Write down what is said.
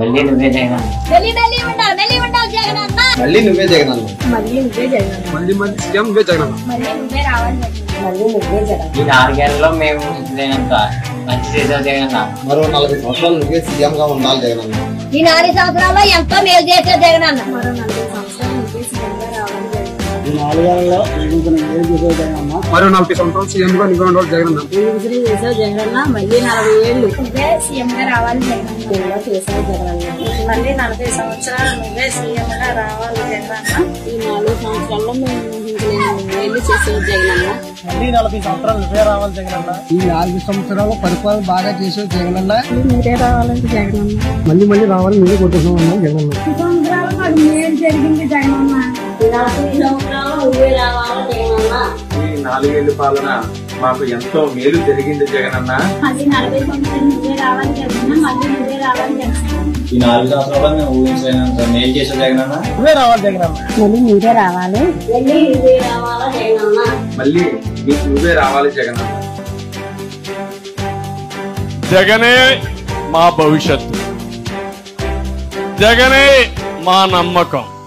మళ్ళీ నువ్వే జగన్ మెల్లి మెల్లి ఉండాలి మెల్లి ఉండాలి జగన్ అన్న మళ్ళీ నువ్వే జగన్ అన్న మళ్ళీ నువ్వే జగన్ అన్న మళ్ళీ మళ్ళీ సీఎం నువ్వే జగన్ అన్న మళ్ళీ నువ్వే రావాలి మళ్ళీ నువ్వే జగన్ ఈ నాలుగేళ్లలో మేము ఇదేనంత మంచి చేసావు జగన్ అన్న మరో నలభై సంవత్సరాలు నువ్వే సీఎం గా ఉండాలి జగన్ అన్న ఈ నాలుగు సంవత్సరాల్లో ఎంతో మేలు చేసే జగన్ అన్న మరో నలభై సంవత్సరాలు నువ్వే సీఎంగా రావాలి జగన్ ఈ నాలుగేళ్లలో నీకు నేను చేసే జగనన్న మరో నలభై సంవత్సరాలు సీఎం గా నువ్వే ఉండాలి జగన్ అన్న ఈ విధులు చేసావు జగనన్న మళ్ళీ నలభై ఏళ్ళు నువ్వే సీఎంగా రావాలి జగన్ అన్న ఇలా చేసావు జగనన్న మళ్ళీ నలభై సంవత్సరాలు నువ్వే సీఎంగా రావాలి జగన్ అన్న ఈ నాలుగు సంవత్సరాల్లో మేము ఇంక నేను ఏళ్ళు చేసావు జగనన్న మళ్ళీ నలభై సంవత్సరాలు నువ్వే రావాలి జగనన్న ఈ నాలుగు సంవత్సరాలు పరిపాలన బాగా చేసావు జగనన్న మీరే రావాలంటే జగన్ అన్న మళ్ళీ మళ్ళీ రావాలి నువ్వు కొట్టుకున్నావు జగనన్న సంవత్సరాలు మాకు మేలు జరిగింది జగన్ అన్న నలభై సంవత్సరాలు నువ్వే రావాలి జగనన్న ఈ నాలుగేళ్ల పాలన మాకు ఎంతో మేలు జరిగింది జగనన్న మళ్ళీ నలభై సంవత్సరాలు నువ్వే రావాలి జగన్ అన్న మళ్ళీ నువ్వే రావాలి జగన్ అన్న ఈ నాలుగు సంవత్సరాల్లో మేము ఊహించలేనంత మేలు చేసే జగన్ అన్న నువ్వే రావాలి జగనన్న మళ్ళీ మీరే రావాలి మళ్ళీ నువ్వే రావాలా జగనన్న మళ్ళీ నీకు నువ్వే రావాలి జగనన్న జగనే మా భవిష్యత్తు జగనే మా నమ్మకం